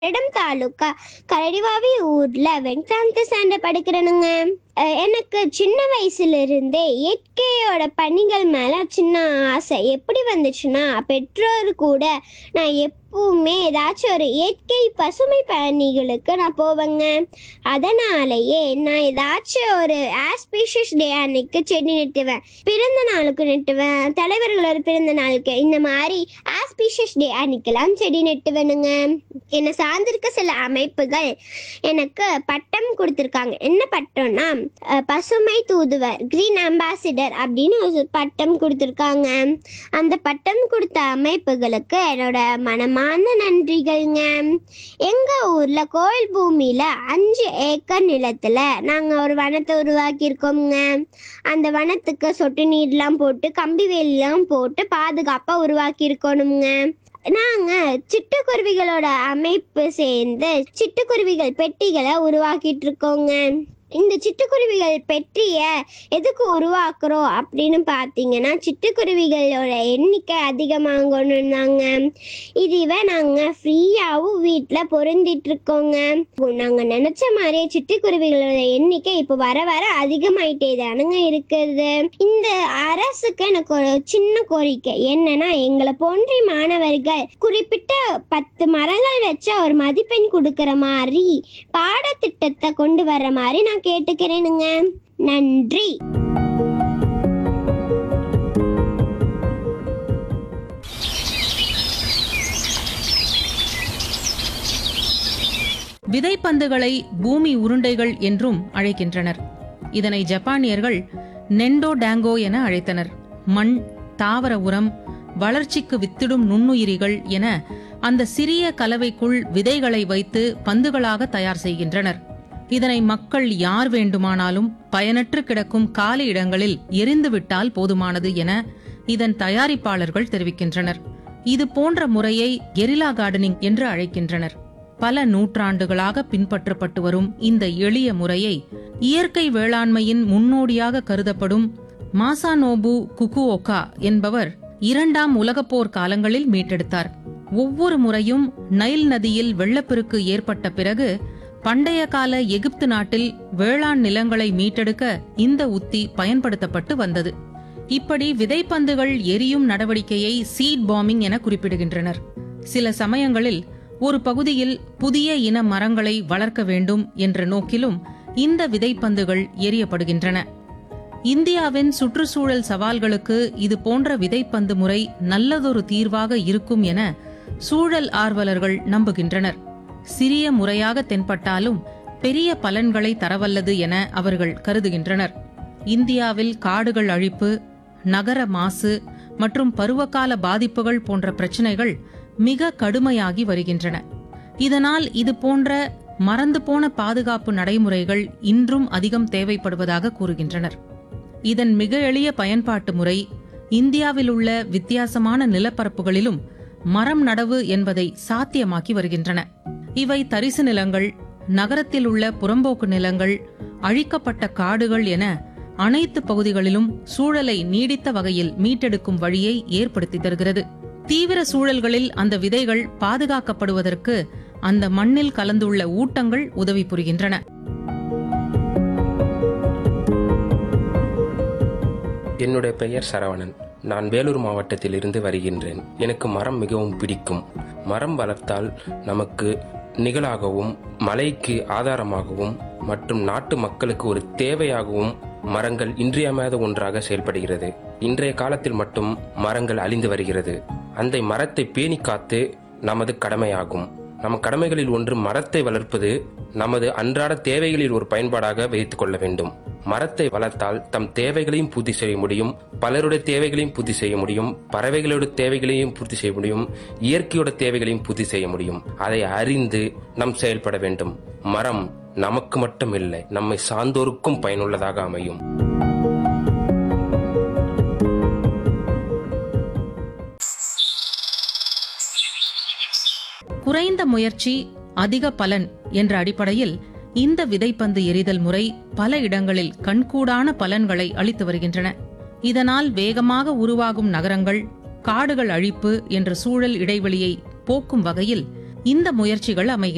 இடம் தாலுக்கா கரடிவாவி ஊர்ல வெங்கடாந்த சாண்ட படிக்கிறேனுங்க அஹ் எனக்கு சின்ன வயசுல இருந்தே இயற்கையோட பணிகள் மேல சின்ன ஆசை எப்படி வந்துச்சுன்னா பெற்றோர் கூட நான் எப்பவுமே ஏதாச்சும் ஒரு இயற்கை பசுமை பணிகளுக்கு நான் போவேங்க அதனாலேயே நான் ஏதாச்சும் ஒரு ஆஸ்பீஷியஸ் டே அன்னைக்கு செடி நட்டுவேன் பிறந்த நாளுக்கு நட்டுவேன் தலைவர்களோட பிறந்த நாளுக்கு இந்த மாதிரி ஆஸ்பீஷியஸ் டே அன்னைக்கெல்லாம் செடி நட்டுவேனுங்க என்னை சார்ந்திருக்க சில அமைப்புகள் எனக்கு பட்டம் கொடுத்துருக்காங்க என்ன பட்டம்னா அஹ், பசுமை தூதுவர் கிரீன் அம்பாசிடர் அப்படின்னு ஒரு பட்டம் கொடுத்துருக்காங்க அந்த பட்டம் கொடுத்த அமைப்புகளுக்கு என்னோட மனமார்ந்த நன்றிகள்ங்க எங்க ஊர்ல கோயில் பூமியில அஞ்சு ஏக்கர் நிலத்துல நாங்க ஒரு வனத்தை உருவாக்கியிருக்கோம்ங்க அந்த வனத்துக்கு சொட்டு நீர்லாம் போட்டு கம்பி வேலிலாம் போட்டு பாதுகாப்பா உருவாக்கி இருக்கணுங்க நாங்க சிட்டுக்குருவிகளோட அமைப்பு சேர்ந்து சிட்டுக்குருவிகள் பெட்டிகளை உருவாக்கிட்டு இருக்கோங்க இந்த சிட்டுக்குருவிகள் பெட்டிய எதுக்கு உருவாக்குறோம் அப்படின்னு பார்த்தீங்கன்னா சிட்டுக்குருவிகளோட எண்ணிக்கை அதிகமாகணும் தாங்க இதுவே நாங்கள் ஃப்ரீயாகவும் வீட்டில் பொருந்திட்டு இருக்கோங்க நாங்கள் நினச்ச மாதிரியே சிட்டுக்குருவிகளோட எண்ணிக்கை இப்போ வர வர அதிகமாயிட்டே தானுங்க இருக்குது இந்த அரசுக்கு எனக்கு ஒரு சின்ன கோரிக்கை என்னன்னா எங்களை போன்ற மாணவர்கள் குறிப்பிட்ட பத்து மரங்கள் வச்சா ஒரு மதிப்பெண் கொடுக்கிற மாதிரி பாடத்திட்டத்தை கொண்டு வர்ற மாதிரி நான் கேட்டுக்கிறேனுங்க நன்றி விதைப்பந்துகளை பூமி உருண்டைகள் என்றும் அழைக்கின்றனர் இதனை ஜப்பானியர்கள் நெண்டோ டேங்கோ என அழைத்தனர் மண் தாவர உரம் வளர்ச்சிக்கு வித்திடும் நுண்ணுயிரிகள் என அந்த சிறிய கலவைக்குள் விதைகளை வைத்து பந்துகளாக தயார் செய்கின்றனர் இதனை மக்கள் யார் வேண்டுமானாலும் பயனற்று கிடக்கும் காலி இடங்களில் எரிந்துவிட்டால் போதுமானது என இதன் தயாரிப்பாளர்கள் தெரிவிக்கின்றனர் இது போன்ற முறையை கெரிலா கார்டனிங் என்று அழைக்கின்றனர் பல நூற்றாண்டுகளாக பின்பற்றப்பட்டு வரும் இந்த எளிய முறையை இயற்கை வேளாண்மையின் முன்னோடியாக கருதப்படும் மாசானோபு குகுஓகா என்பவர் இரண்டாம் உலகப் போர் காலங்களில் மீட்டெடுத்தார் ஒவ்வொரு முறையும் நைல் நதியில் வெள்ளப்பெருக்கு ஏற்பட்ட பிறகு பண்டைய கால எகிப்து நாட்டில் வேளாண் நிலங்களை மீட்டெடுக்க இந்த உத்தி பயன்படுத்தப்பட்டு வந்தது இப்படி விதைப்பந்துகள் எரியும் நடவடிக்கையை சீட் பாம்பிங் என குறிப்பிடுகின்றனர் சில சமயங்களில் ஒரு பகுதியில் புதிய இன மரங்களை வளர்க்க வேண்டும் என்ற நோக்கிலும் இந்த விதைப்பந்துகள் எரியப்படுகின்றன இந்தியாவின் சுற்றுச்சூழல் சவால்களுக்கு இது போன்ற விதைப்பந்து முறை நல்லதொரு தீர்வாக இருக்கும் என சூழல் ஆர்வலர்கள் நம்புகின்றனர் சிறிய முறையாக தென்பட்டாலும் பெரிய பலன்களை தரவல்லது என அவர்கள் கருதுகின்றனர் இந்தியாவில் காடுகள் அழிப்பு நகர மாசு மற்றும் பருவகால பாதிப்புகள் போன்ற பிரச்சனைகள் மிக கடுமையாகி வருகின்றன இதனால் இது போன்ற மறந்து போன பாதுகாப்பு நடைமுறைகள் இன்றும் அதிகம் தேவைப்படுவதாக கூறுகின்றனர் இதன் மிக எளிய பயன்பாட்டு முறை இந்தியாவில் உள்ள வித்தியாசமான நிலப்பரப்புகளிலும் மரம் நடவு என்பதை சாத்தியமாக்கி வருகின்றன இவை தரிசு நிலங்கள் நகரத்தில் உள்ள புறம்போக்கு நிலங்கள் அழிக்கப்பட்ட காடுகள் என அனைத்து பகுதிகளிலும் சூழலை நீடித்த வகையில் மீட்டெடுக்கும் வழியை ஏற்படுத்தி தருகிறது தீவிர சூழல்களில் அந்த விதைகள் பாதுகாக்கப்படுவதற்கு அந்த மண்ணில் கலந்துள்ள ஊட்டங்கள் உதவி புரிகின்றன என்னுடைய பெயர் சரவணன் நான் வேலூர் மாவட்டத்தில் இருந்து வருகின்றேன் எனக்கு மரம் மிகவும் பிடிக்கும் மரம் வளர்த்தால் நமக்கு நிகழாகவும் மழைக்கு ஆதாரமாகவும் மற்றும் நாட்டு மக்களுக்கு ஒரு தேவையாகவும் மரங்கள் இன்றியமையாத ஒன்றாக செயல்படுகிறது இன்றைய காலத்தில் மட்டும் மரங்கள் அழிந்து வருகிறது அந்த மரத்தை பேணி காத்து நமது கடமையாகும் நம் கடமைகளில் ஒன்று மரத்தை வளர்ப்பது நமது அன்றாட தேவைகளில் ஒரு பயன்பாடாக வைத்துக் கொள்ள வேண்டும் மரத்தை வளர்த்தால் தம் தேவைகளையும் பூர்த்தி செய்ய முடியும் பலருடைய தேவைகளையும் பூர்த்தி செய்ய முடியும் பறவைகளோட தேவைகளையும் பூர்த்தி செய்ய முடியும் இயற்கையோட தேவைகளையும் பூர்த்தி செய்ய முடியும் அதை அறிந்து நம் செயல்பட வேண்டும் மரம் நமக்கு மட்டும் இல்லை நம்மை சார்ந்தோருக்கும் பயனுள்ளதாக அமையும் குறைந்த முயற்சி அதிக பலன் என்ற அடிப்படையில் இந்த விதைப்பந்து எரிதல் முறை பல இடங்களில் கண்கூடான பலன்களை அளித்து வருகின்றன இதனால் வேகமாக உருவாகும் நகரங்கள் காடுகள் அழிப்பு என்ற சூழல் இடைவெளியை போக்கும் வகையில் இந்த முயற்சிகள் அமைகின்றன